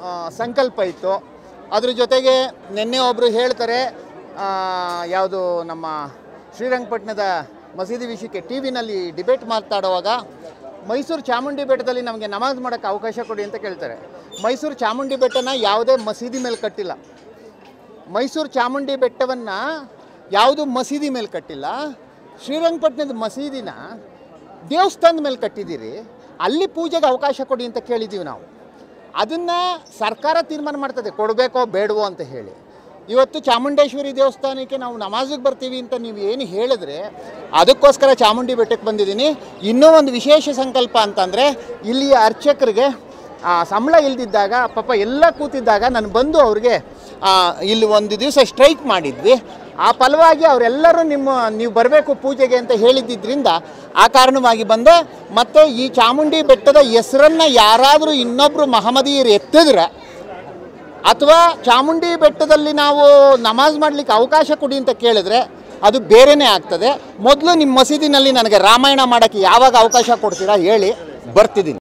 ಆ, ಸಂಕಲ್ಪ ಇತ್ತು ಅದ್ರ ಜೊತೆಗೆ ನಿನ್ನೆ ಒಬ್ಬರು ಹೇಳ್ತಾರೆ ಯಾವುದು ನಮ್ಮ ಶ್ರೀರಂಗಪಟ್ಟಣದ ಮಸೀದಿ ವಿಷಯಕ್ಕೆ ಟಿ ವಿನಲ್ಲಿ ಡಿಬೇಟ್ ಮಾತಾಡುವಾಗ ಮೈಸೂರು ಚಾಮುಂಡಿ ಬೆಟ್ಟದಲ್ಲಿ ನಮಗೆ ನಮಾಜ್ ಮಾಡೋಕ್ಕೆ ಅವಕಾಶ ಕೊಡಿ ಅಂತ ಕೇಳ್ತಾರೆ ಮೈಸೂರು ಚಾಮುಂಡಿ ಬೆಟ್ಟನ ಯಾವುದೇ ಮಸೀದಿ ಮೇಲೆ ಕಟ್ಟಿಲ್ಲ ಮೈಸೂರು ಚಾಮುಂಡಿ ಬೆಟ್ಟವನ್ನು ಯಾವುದು ಮಸೀದಿ ಮೇಲೆ ಕಟ್ಟಿಲ್ಲ ಶ್ರೀರಂಗಪಟ್ಟಣದ ಮಸೀದಿನ ದೇವಸ್ಥಾನದ ಮೇಲೆ ಕಟ್ಟಿದ್ದೀರಿ ಅಲ್ಲಿ ಪೂಜೆಗೆ ಅವಕಾಶ ಕೊಡಿ ಅಂತ ಕೇಳಿದ್ದೀವಿ ನಾವು ಅದನ್ನು ಸರ್ಕಾರ ತೀರ್ಮಾನ ಮಾಡ್ತದೆ ಕೊಡಬೇಕೋ ಬೇಡವೋ ಅಂತ ಹೇಳಿ ಇವತ್ತು ಚಾಮುಂಡೇಶ್ವರಿ ದೇವಸ್ಥಾನಕ್ಕೆ ನಾವು ನಮಾಜಿಗೆ ಬರ್ತೀವಿ ಅಂತ ನೀವು ಏನು ಹೇಳಿದ್ರೆ ಅದಕ್ಕೋಸ್ಕರ ಚಾಮುಂಡಿ ಬೆಟ್ಟಕ್ಕೆ ಬಂದಿದ್ದೀನಿ ಇನ್ನೂ ಒಂದು ವಿಶೇಷ ಸಂಕಲ್ಪ ಅಂತಂದರೆ ಇಲ್ಲಿಯ ಅರ್ಚಕರಿಗೆ ಆ, ಸಂಬಳ ಇಲ್ದಿದ್ದಾಗ ಪಾಪ ಎಲ್ಲ ಕೂತಿದ್ದಾಗ ನಾನು ಬಂದು ಅವ್ರಿಗೆ ಆ, ಇಲ್ಲಿ ಒಂದು ದಿವಸ ಸ್ಟ್ರೈಕ್ ಮಾಡಿದ್ವಿ ಆ ಫಲವಾಗಿ ಅವರೆಲ್ಲರೂ ನಿಮ್ಮ ನೀವು ಬರಬೇಕು ಪೂಜೆಗೆ ಅಂತ ಹೇಳಿದ್ದಿದ್ರಿಂದ ಆ ಕಾರಣವಾಗಿ ಬಂದೆ ಮತ್ತು ಈ ಚಾಮುಂಡಿ ಬೆಟ್ಟದ ಹೆಸರನ್ನು ಯಾರಾದರೂ ಇನ್ನೊಬ್ಬರು ಮಹಮ್ಮದೀಯರು ಎತ್ತಿದ್ರೆ ಅಥವಾ ಚಾಮುಂಡಿ ಬೆಟ್ಟದಲ್ಲಿ ನಾವು ನಮಾಜ್ ಮಾಡಲಿಕ್ಕೆ ಅವಕಾಶ ಕೊಡಿ ಅಂತ ಕೇಳಿದ್ರೆ ಅದು ಬೇರೆಯೇ ಆಗ್ತದೆ ಮೊದಲು ನಿಮ್ಮ ಮಸೀದಿನಲ್ಲಿ ನನಗೆ ರಾಮಾಯಣ ಮಾಡೋಕ್ಕೆ ಯಾವಾಗ ಅವಕಾಶ ಕೊಡ್ತೀರಾ ಹೇಳಿ ಬರ್ತಿದ್ದೀನಿ